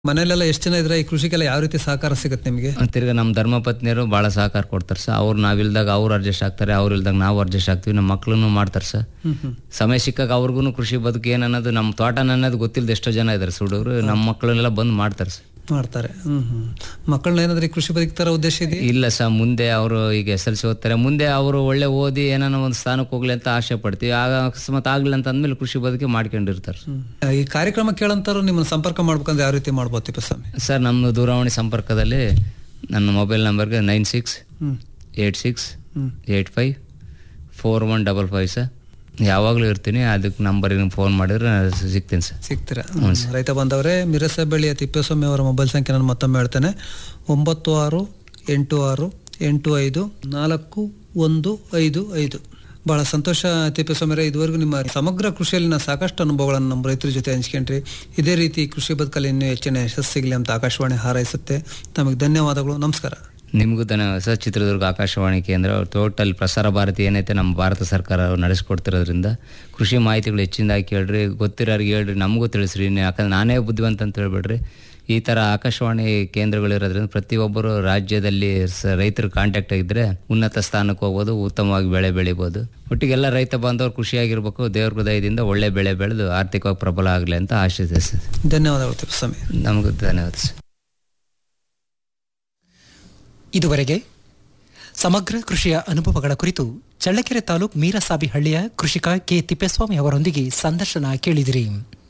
ಮನೇಲೆಲ್ಲ ಎಷ್ಟು ಜನ ಇದ್ರೆ ಈ ಕೃಷಿಗೆಲ್ಲ ಯಾವ ರೀತಿ ಸಹಕಾರ ಸಿಗುತ್ತೆ ನಿಮಗೆ ತಿರ್ಗಿ ನಮ್ಮ ಧರ್ಮಪತ್ನಿಯರು ಭಾಳ ಸಹಕಾರ ಕೊಡ್ತಾರೆ ಸರ್ ಅವ್ರು ನಾವಿಲ್ದಾಗ ಅವ್ರು ಅಡ್ಜಸ್ಟ್ ಆಗ್ತಾರೆ ಅವ್ರು ಇಲ್ದಾಗ ನಾವು ಅಡ್ಜಸ್ಟ್ ಆಗ್ತೀವಿ ನಮ್ಮ ಮಕ್ಳು ಮಾಡ್ತಾರೆ ಸರ್ ಸಮಯ ಸಿಕ್ಕಾಗ ಅವ್ರಿಗೂ ಕೃಷಿ ಬದುಕು ಏನನ್ನೋದು ನಮ್ಮ ತೋಟ ಅನ್ನೋದು ಗೊತ್ತಿಲ್ಲದ ಎಷ್ಟೋ ಜನ ಇದ್ದಾರೆ ಸರ್ ಹುಡುಗರು ನಮ್ಮ ಮಕ್ಕಳನ್ನೆಲ್ಲ ಬಂದು ಮಾಡ್ತಾರೆ ಸರ್ ಮಾಡ್ತಾರೆ ಹ್ಮ್ ಹ್ಮ್ ಮಕ್ಕಳನ್ನ ಏನಾದ್ರೂ ಈ ಕೃಷಿ ಬದುಕ್ತಾರ ಉದ್ದೇಶ ಇದೆಯಾ ಇಲ್ಲ ಸರ್ ಮುಂದೆ ಅವರು ಈಗ ಎಸ್ ಎಲ್ ಸಿ ಓದ್ತಾರೆ ಮುಂದೆ ಅವರು ಒಳ್ಳೆ ಓದಿ ಏನಾನ ಒಂದು ಸ್ಥಾನಕ್ಕೆ ಹೋಗ್ಲಿ ಅಂತ ಆಸೆ ಪಡ್ತೀವಿ ಆಗ ಅಕಸ್ಮಾತ್ ಆಗ್ಲಿಲ್ಲ ಅಂತ ಅಂದ್ಮೇಲೆ ಕೃಷಿ ಬದುಕಿ ಮಾಡ್ಕೊಂಡಿರ್ತಾರೆ ಸರ್. ಹ್ಮ್. ಈ ಕಾರ್ಯಕ್ರಮ ಕೇಳಂತಾರು ನಿಮ್ಮನ್ನ ಸಂಪರ್ಕ ಮಾಡ್ಬೇಕಂದ್ರೆ ಯಾವ ರೀತಿ ಮಾಡ್ಬೋದು ತಿಪ್ಪಸ್ವಾಮಿ ಸರ್ ನಮ್ಮ ದೂರವಾಣಿ ಸಂಪರ್ಕದಲ್ಲಿ ನನ್ನ ಮೊಬೈಲ್ ನಂಬರ್ಗೆ nine six hmm eight six hmm eight five four one double five sir ಯಾವಾಗಲೂ ಇರ್ತೀನಿ ಅದಕ್ಕೆ ನಂಬರಿಗೆ ಫೋನ್ ಮಾಡಿದ್ರೆ ನಾನು ಸಿಗ್ತೀನಿ ಸರ್ ಸಿಗ್ತೀರಾ ಹ್ಮ್. ರೈತ ಬಂದವರೇ ಮಿರಸಬಳ್ಳಿಯ ತಿಪ್ಪೇಸ್ವಾಮಿ ಅವರ ಮೊಬೈಲ್ ಸಂಖ್ಯೆ ನಾನು ಮತ್ತೊಮ್ಮೆ ಹೇಳ್ತೇನೆ ಒಂಬತ್ತು ಆರು ಎಂಟು ಆರು ಎಂಟು ಐದು ನಾಲ್ಕು ಒಂದು ಐದು ಐದು ಬಹಳ ಸಂತೋಷ ತಿಪ್ಪೇಸ್ವಾಮಿರೇ ಇದುವರೆಗೂ ನಿಮ್ಮ ಸಮಗ್ರ ಕೃಷಿಯಲ್ಲಿನ ಸಾಕಷ್ಟು ಅನುಭವಗಳನ್ನು ನಮ್ಮ ರೈತರ ಜೊತೆ ಹಂಚ್ಕೊಂಡ್ರಿ ಇದೇ ರೀತಿ ಕೃಷಿ ಬದುಕಲ್ಲಿ ಇನ್ನೂ ಹೆಚ್ಚಿನ ಯಶಸ್ಸು ಸಿಗಲಿ ಅಂತ ಆಕಾಶವಾಣಿ ಹಾರೈಸುತ್ತೆ ತಮಗೆ ಧನ್ಯವಾದಗಳು ನಮಸ್ಕಾರ ನಿಮಗೂ ಧನ್ಯವಾದ ಸರ್ ಚಿತ್ರದುರ್ಗ ಆಕಾಶವಾಣಿ ಕೇಂದ್ರ ಟೋಟಲ್ ಪ್ರಸಾರ ಭಾರತಿ ಏನೈತೆ ನಮ್ಮ ಭಾರತ ಸರ್ಕಾರ ನಡೆಸ್ಕೊಡ್ತಿರೋದ್ರಿಂದ ಕೃಷಿ ಮಾಹಿತಿಗಳು ಹೆಚ್ಚಿನದಾಗಿ ಕೇಳ್ರಿ ಗೊತ್ತಿರೋರಿಗೆ ಹೇಳ್ರಿ ನಮಗೂ ತಿಳಿಸ್ರಿ ಇನ್ನು ಯಾಕಂದ್ರೆ ನಾನೇ ಬುದ್ಧಿವಂತ ಅಂತ ಹೇಳ್ಬೇಡ್ರಿ ಈ ಥರ ಆಕಾಶವಾಣಿ ಕೇಂದ್ರಗಳಿರೋದ್ರಿಂದ ಪ್ರತಿಯೊಬ್ಬರು ರಾಜ್ಯದಲ್ಲಿ ಸ ರೈತರ ಕಾಂಟ್ಯಾಕ್ಟ್ ಇದ್ದರೆ ಉನ್ನತ ಸ್ಥಾನಕ್ಕೆ ಹೋಗ್ಬೋದು ಉತ್ತಮವಾಗಿ ಬೆಳೆ ಬೆಳಿಬೋದು ಒಟ್ಟಿಗೆಲ್ಲ ರೈತ ಬಾಂಧವರು ಖುಷಿಯಾಗಿರ್ಬೇಕು ದೇವ್ರ ದಯದಿಂದ ಒಳ್ಳೆ ಬೆಳೆ ಬೆಳೆದು ಆರ್ಥಿಕವಾಗಿ ಪ್ರಬಲ ಆಗಲಿ ಅಂತ ಆಶಿಸಿದೆ ಸರ್ ಧನ್ಯವಾದಗಳು ತಿಪ್ಪಸ್ವಾಮಿ ನಮಗೂ ಧನ್ಯವಾದ ಸರ್ ಇದುವರೆಗೆ ಸಮಗ್ರ ಕೃಷಿಯ ಅನುಭವಗಳ ಕುರಿತು ಚಳ್ಳಕೆರೆ ತಾಲೂಕ್ ಮೀರಸಾಬಿಹಳ್ಳಿಯ ಕೃಷಿಕ ಕೆ ತಿಪ್ಪೇಸ್ವಾಮಿ ಅವರೊಂದಿಗೆ ಸಂದರ್ಶನ ಕೇಳಿದಿರಿ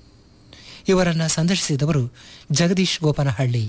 ಇವರನ್ನು ಸಂದರ್ಶಿಸಿದವರು ಜಗದೀಶ್ ಗೋಪನಹಳ್ಳಿ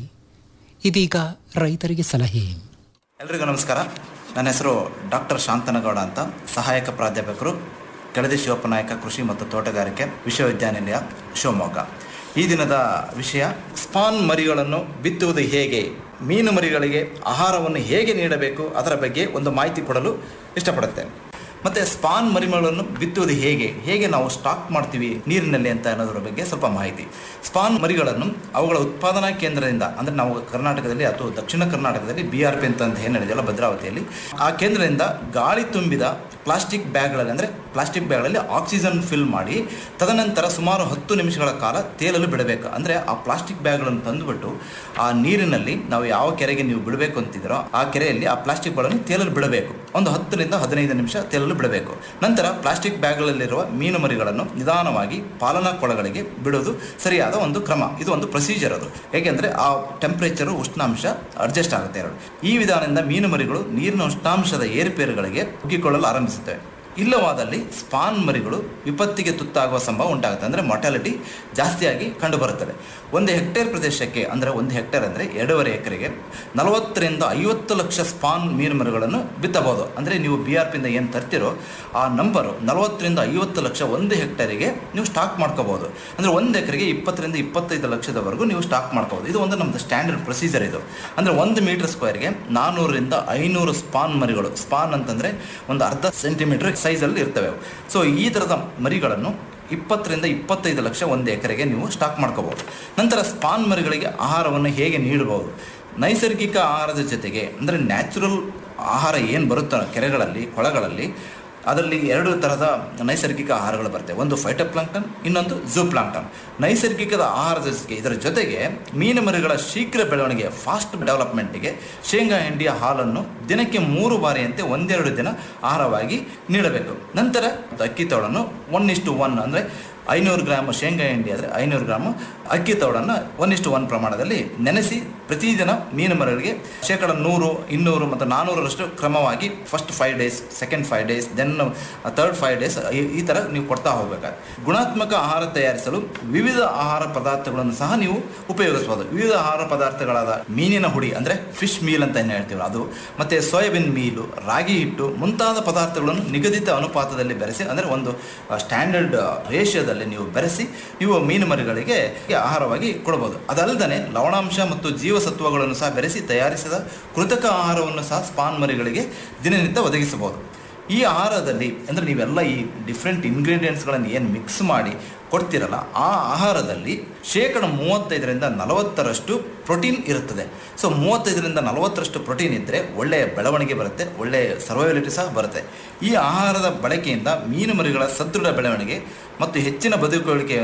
ಇದೀಗ ರೈತರಿಗೆ ಸಲಹೆ ಎಲ್ರಿಗೂ ನಮಸ್ಕಾರ ನನ್ನ ಹೆಸರು ಡಾಕ್ಟರ್ ಶಾಂತನಗೌಡ ಅಂತ ಸಹಾಯಕ ಪ್ರಾಧ್ಯಾಪಕರು ಕೆಳದಿ ಶಿವಪ್ಪನಾಯಕ ಕೃಷಿ ಮತ್ತು ತೋಟಗಾರಿಕೆ ವಿಶ್ವವಿದ್ಯಾನಿಲಯ ಶಿವಮೊಗ್ಗ ಈ ದಿನದ ವಿಷಯ ಸ್ಪಾನ್ ಮರಿಗಳನ್ನು ಬಿತ್ತುವುದು ಹೇಗೆ ಮೀನು ಮರಿಗಳಿಗೆ ಆಹಾರವನ್ನು ಹೇಗೆ ನೀಡಬೇಕು ಅದರ ಬಗ್ಗೆ ಒಂದು ಮಾಹಿತಿ ಕೊಡಲು ಇಷ್ಟಪಡುತ್ತೇನೆ ಮತ್ತು ಸ್ಪಾನ್ ಮರಿಗಳನ್ನು ಬಿತ್ತುವುದು ಹೇಗೆ ಹೇಗೆ ನಾವು ಸ್ಟಾಕ್ ಮಾಡ್ತೀವಿ ನೀರಿನಲ್ಲಿ ಅಂತ ಅನ್ನೋದ್ರ ಬಗ್ಗೆ ಸ್ವಲ್ಪ ಮಾಹಿತಿ ಸ್ಪಾನ್ ಮರಿಗಳನ್ನು ಅವುಗಳ ಉತ್ಪಾದನಾ ಕೇಂದ್ರದಿಂದ ಅಂದರೆ ನಾವು ಕರ್ನಾಟಕದಲ್ಲಿ ಅಥವಾ ದಕ್ಷಿಣ ಕರ್ನಾಟಕದಲ್ಲಿ ಬಿ ಆರ್ ಪಿ ಅಂತ ಅಂತ ಏನು ಹೇಳಿದೆಯಲ್ಲ ಭದ್ರಾವತಿಯಲ್ಲಿ ಆ ಕೇಂದ್ರದಿಂದ ಗಾಳಿ ತುಂಬಿದ ಪ್ಲಾಸ್ಟಿಕ್ ಬ್ಯಾಗ್ಗಳಲ್ಲಿ ಅಂದರೆ ಪ್ಲಾಸ್ಟಿಕ್ ಬ್ಯಾಗ್ಗಳಲ್ಲಿ ಆಕ್ಸಿಜನ್ ಫಿಲ್ ಮಾಡಿ ತದನಂತರ ಸುಮಾರು ಹತ್ತು ನಿಮಿಷಗಳ ಕಾಲ ತೇಲಲು ಬಿಡಬೇಕು ಅಂದರೆ ಆ ಪ್ಲಾಸ್ಟಿಕ್ ಬ್ಯಾಗ್ಗಳನ್ನು ತಂದುಬಿಟ್ಟು ಆ ನೀರಿನಲ್ಲಿ ನಾವು ಯಾವ ಕೆರೆಗೆ ನೀವು ಬಿಡಬೇಕು ಅಂತಿದ್ರೋ ಆ ಕೆರೆಯಲ್ಲಿ ಆ ಪ್ಲಾಸ್ಟಿಕ್ಗಳನ್ನು ತೇಲಲು ಬಿಡಬೇಕು ಒಂದು ಹತ್ತರಿಂದ ಹದಿನೈದು ನಿಮಿಷ ತೇಲಲು ಬಿಡಬೇಕು ನಂತರ ಪ್ಲಾಸ್ಟಿಕ್ ಬ್ಯಾಗ್ಗಳಲ್ಲಿರುವ ಮೀನು ಮರಿಗಳನ್ನು ನಿಧಾನವಾಗಿ ಪಾಲನಾ ಕೊಳಗಳಿಗೆ ಬಿಡೋದು ಸರಿಯಾದ ಒಂದು ಕ್ರಮ ಇದು ಒಂದು ಪ್ರೊಸೀಜರ್ ಅದು ಏಕೆಂದರೆ ಆ ಟೆಂಪರೇಚರು ಉಷ್ಣಾಂಶ ಅಡ್ಜಸ್ಟ್ ಆಗುತ್ತೆ ಎರಡು ಈ ವಿಧಾನದಿಂದ ಮೀನು ಮರಿಗಳು ನೀರಿನ ಉಷ್ಣಾಂಶದ ಏರುಪೇರುಗಳಿಗೆ ಉಗ್ಗಿಕೊಳ್ಳಲು ಆರಂಭಿಸುತ್ತವೆ ಇಲ್ಲವಾದಲ್ಲಿ ಸ್ಪಾನ್ ಮರಿಗಳು ವಿಪತ್ತಿಗೆ ತುತ್ತಾಗುವ ಸಂಭವ ಉಂಟಾಗುತ್ತೆ ಅಂದರೆ ಮೊಟಾಲಿಟಿ ಜಾಸ್ತಿಯಾಗಿ ಕಂಡುಬರುತ್ತದೆ ಒಂದು ಹೆಕ್ಟೇರ್ ಪ್ರದೇಶಕ್ಕೆ ಅಂದರೆ ಒಂದು ಹೆಕ್ಟೇರ್ ಅಂದರೆ ಎರಡೂವರೆ ಎಕರೆಗೆ ನಲವತ್ತರಿಂದ ಐವತ್ತು ಲಕ್ಷ ಸ್ಪಾನ್ ಮೀನು ಮರಿಗಳನ್ನು ಬಿತ್ತಬಹುದು ಅಂದರೆ ನೀವು ಬಿ ಆರ್ ಪಿಯಿಂದ ಏನು ತರ್ತಿರೋ ಆ ನಂಬರು ನಲವತ್ತರಿಂದ ಐವತ್ತು ಲಕ್ಷ ಒಂದು ಹೆಕ್ಟೇರಿಗೆ ನೀವು ಸ್ಟಾಕ್ ಮಾಡ್ಕೋಬಹುದು ಅಂದರೆ ಒಂದು ಎಕರೆಗೆ ಇಪ್ಪತ್ತರಿಂದ ಇಪ್ಪತ್ತೈದು ಲಕ್ಷದವರೆಗೂ ನೀವು ಸ್ಟಾಕ್ ಮಾಡ್ಕೋಬಹುದು ಇದು ಒಂದು ನಮ್ಮದು ಸ್ಟ್ಯಾಂಡರ್ಡ್ ಪ್ರೊಸೀಜರ್ ಇದು ಅಂದರೆ ಒಂದು ಮೀಟರ್ ಸ್ಕ್ವೇರ್ಗೆ ನಾನ್ನೂರರಿಂದ ಐನೂರು ಸ್ಪಾನ್ ಮರಿಗಳು ಸ್ಪಾನ್ ಅಂತಂದರೆ ಒಂದು ಅರ್ಧ ಸೆಂಟಿಮೀಟರ್ ಸೈಜಲ್ಲಿ ಇರ್ತವೆ ಅವು. ಸೊ ಈ ಥರದ ಮರಿಗಳನ್ನು ಇಪ್ಪತ್ತರಿಂದ ಇಪ್ಪತ್ತೈದು ಲಕ್ಷ ಒಂದು ಎಕರೆಗೆ ನೀವು ಸ್ಟಾಕ್ ಮಾಡ್ಕೋಬಹುದು ನಂತರ ಸ್ಪಾನ್ ಮರಿಗಳಿಗೆ ಆಹಾರವನ್ನು ಹೇಗೆ ನೀಡಬಹುದು ನೈಸರ್ಗಿಕ ಆಹಾರದ ಜೊತೆಗೆ ಅಂದರೆ ನ್ಯಾಚುರಲ್ ಆಹಾರ ಏನು ಬರುತ್ತೋ ಕೆರೆಗಳಲ್ಲಿ ಕೊಳಗಳಲ್ಲಿ ಅದರಲ್ಲಿ ಎರಡು ಥರದ ನೈಸರ್ಗಿಕ ಆಹಾರಗಳು ಬರ್ತವೆ ಒಂದು ಫೈಟೋಪ್ಲಾಂಕ್ಟನ್ ಇನ್ನೊಂದು ಝೂಪ್ಲಾಂಕ್ಟನ್ ನೈಸರ್ಗಿಕದ ಆಹಾರದ ಜೊತೆಗೆ ಇದರ ಜೊತೆಗೆ ಮೀನು ಮರಿಗಳ ಶೀಘ್ರ ಬೆಳವಣಿಗೆ ಫಾಸ್ಟ್ ಡೆವಲಪ್ಮೆಂಟಿಗೆ ಶೇಂಗಾ ಹಿಂಡಿಯ ಹಾಲನ್ನು ದಿನಕ್ಕೆ ಮೂರು ಬಾರಿಯಂತೆ ಒಂದೆರಡು ದಿನ ಆಹಾರವಾಗಿ ನೀಡಬೇಕು ನಂತರ ಅಕ್ಕಿ ತೋಳನ್ನು ಒನ್ ಇಷ್ಟು ಒನ್ ಅಂದರೆ ಐನೂರು ಗ್ರಾಮ್ ಶೇಂಗಾ ಹಿಂಡಿ ಆದರೆ ಐನೂರು ಗ್ರಾಮ್ ಅಕ್ಕಿ ತೌಡನ್ನು ಒನ್ ಇಷ್ಟು ಒನ್ ಪ್ರಮಾಣದಲ್ಲಿ ನೆನೆಸಿ ಪ್ರತಿದಿನ ಮೀನು ಮರಿಗಳಿಗೆ ಶೇಕಡ ನೂರು ಇನ್ನೂರು ಮತ್ತು ನಾನ್ನೂರರಷ್ಟು ಕ್ರಮವಾಗಿ first five days second five days then third five days ಈ ಥರ ನೀವು ಕೊಡ್ತಾ ಹೋಗ್ಬೇಕಾಗುತ್ತೆ ಗುಣಾತ್ಮಕ ಆಹಾರ ತಯಾರಿಸಲು ವಿವಿಧ ಆಹಾರ ಪದಾರ್ಥಗಳನ್ನು ಸಹ ನೀವು ಉಪಯೋಗಿಸ್ಬೋದು ವಿವಿಧ ಆಹಾರ ಪದಾರ್ಥಗಳಾದ ಮೀನಿನ ಹುಡಿ ಅಂದರೆ ಫಿಶ್ ಮೀಲ್ ಅಂತ ಏನು ಹೇಳ್ತೀವಿ ಅದು ಮತ್ತು ಸೋಯಾಬೀನ್ ಮೀಲು ರಾಗಿ ಹಿಟ್ಟು ಮುಂತಾದ ಪದಾರ್ಥಗಳನ್ನು ನಿಗದಿತ ಅನುಪಾತದಲ್ಲಿ ಬೆರೆಸಿ ಅಂದರೆ ಒಂದು ಸ್ಟ್ಯಾಂಡರ್ಡ್ ರೇಷಿಯೋದಲ್ಲಿ ನೀವು ಬೆರೆಸಿ ನೀವು ಮೀನು ಮರಿಗಳಿಗೆ ಆಹಾರವಾಗಿ ಕೊಡಬಹುದು ಅದಲ್ಲದೆ ಲವಣಾಂಶ ಮತ್ತು ಜೀವಸತ್ವಗಳನ್ನು ಸಹ ಬೆರೆಸಿ ತಯಾರಿಸಿದ ಕೃತಕ ಆಹಾರವನ್ನು ಸಹ ಸ್ಪಾನ್ ಮರಿಗಳಿಗೆ ದಿನನಿತ್ಯ ಒದಗಿಸಬಹುದು ಈ ಆಹಾರದಲ್ಲಿ ಅಂದರೆ ನೀವೆಲ್ಲ ಈ ಡಿಫ್ರೆಂಟ್ ಇಂಗ್ರೀಡಿಯೆಂಟ್ಸ್ಗಳನ್ನು ಏನು ಮಿಕ್ಸ್ ಮಾಡಿ ಕೊಡ್ತಿರಲ್ಲ ಆ ಆಹಾರದಲ್ಲಿ ಶೇಕಡ ಮೂವತ್ತೈದರಿಂದ ನಲವತ್ತರಷ್ಟು ಪ್ರೋಟೀನ್ ಇರುತ್ತದೆ ಸೊ ಮೂವತ್ತೈದರಿಂದ ನಲವತ್ತರಷ್ಟು ಪ್ರೋಟೀನ್ ಇದ್ದರೆ ಒಳ್ಳೆಯ ಬೆಳವಣಿಗೆ ಬರುತ್ತೆ ಒಳ್ಳೆಯ ಸರ್ವೈವಲಿಟಿ ಸಹ ಬರುತ್ತೆ ಈ ಆಹಾರದ ಬಳಕೆಯಿಂದ ಮೀನು ಮರಿಗಳ ಸದೃಢ ಬೆಳವಣಿಗೆ ಮತ್ತು ಹೆಚ್ಚಿನ ಬದುಕುಳಿಕೆಯನ್ನು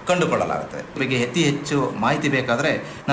ಕಂಡುಕೊಳ್ಳಲಾಗುತ್ತದೆ ಬಗ್ಗೆ ಅತಿ ಹೆಚ್ಚು ಮಾಹಿತಿ ಬೇಕಾದರೆ